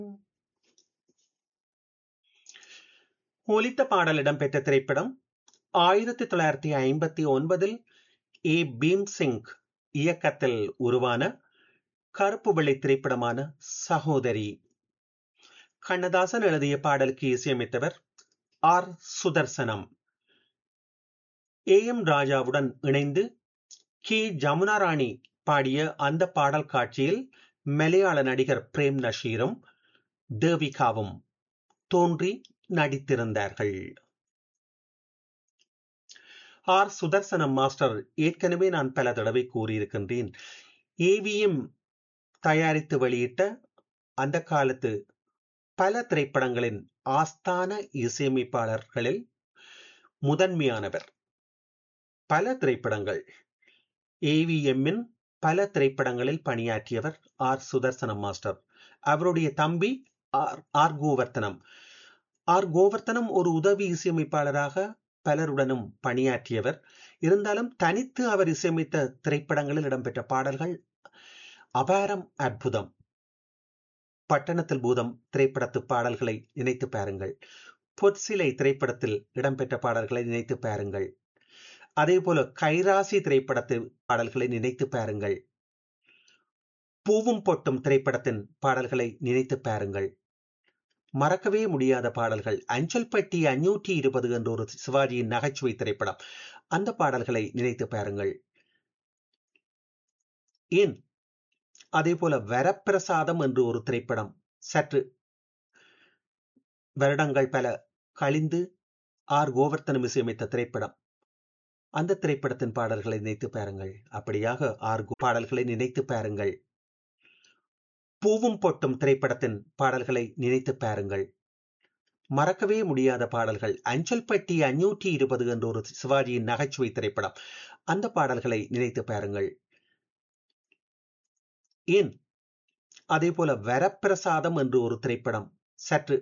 ஒலித்த பாடல் இடம்பெற்ற திரைப்படம் ஆயிரத்தி தொள்ளாயிரத்தி ஐம்பத்தி ஒன்பதில் ஏ பீம்சிங் இயக்கத்தில் உருவான கருப்பு வெள்ளை திரைப்படமான சகோதரி கண்ணதாசன் எழுதிய பாடலுக்கு இசையமைத்தவர் ஆர் சுதர்சனம் ஏ எம் ராஜாவுடன் இணைந்து கே ஜமுனா ராணி பாடிய அந்த பாடல் காட்சியில் மலையாள நடிகர் பிரேம் நஷீரும் தேவிகாவும் தோன்றி நடித்திருந்தார்கள் ஆர் சுதர்சனம் மாஸ்டர் ஏற்கனவே நான் பல தடவை கூறியிருக்கின்றேன் ஏவிஎம் தயாரித்து வெளியிட்ட அந்த காலத்து பல திரைப்படங்களின் ஆஸ்தான இசையமைப்பாளர்களில் முதன்மையானவர் பல திரைப்படங்கள் ஏவிஎம்மின் பல திரைப்படங்களில் பணியாற்றியவர் ஆர் சுதர்சனம் மாஸ்டர் அவருடைய தம்பி R R Govardhanam R Govardhanam ஒரு உதவி இசையமைப்பாளராக பலருடனும் பணியாற்றியவர் இருந்தாலும் தனித்து அவர் இசையமைத்த திரைப்படங்களில் இடம்பெற்ற பாடல்கள் அபாரம் அற்புதம் பட்டணத்தில் பூதம் திரைப்படத்து பாடல்களை நினைத்து பாருங்கள் பொற்சிலை திரைப்படத்தில் இடம்பெற்ற பாடல்களை நினைத்து பாருங்கள் அதே போல கைராசி திரைப்படத்து பாடல்களை நினைத்து பாருங்கள் பூவும் பொட்டும் திரைப்படத்தின் பாடல்களை நினைத்து பாருங்கள் மறக்கவே முடியாத பாடல்கள் அஞ்சல் பட்டி அஞ்சூற்றி இருபது என்ற ஒரு சிவாஜியின் நகைச்சுவை திரைப்படம் அந்த பாடல்களை நினைத்து பாருங்கள் ஏன் அதே போல வரப்பிரசாதம் என்று ஒரு திரைப்படம் சற்று வருடங்கள் பல கழிந்து ஆர் கோவர்த்தனம் இசையமைத்த திரைப்படம் அந்த திரைப்படத்தின் பாடல்களை நினைத்து பாருங்கள் அப்படியாக ஆர் பாடல்களை நினைத்து பாருங்கள் பூவும் பொட்டும் திரைப்படத்தின் பாடல்களை நினைத்து பாருங்கள் மறக்கவே முடியாத பாடல்கள் அஞ்சல் பட்டி அஞ்சூற்றி இருபது என்ற ஒரு சிவாஜியின் நகைச்சுவை திரைப்படம் அந்த பாடல்களை நினைத்து பாருங்கள் ஏன் அதே போல வரப்பிரசாதம் என்று ஒரு திரைப்படம் சற்று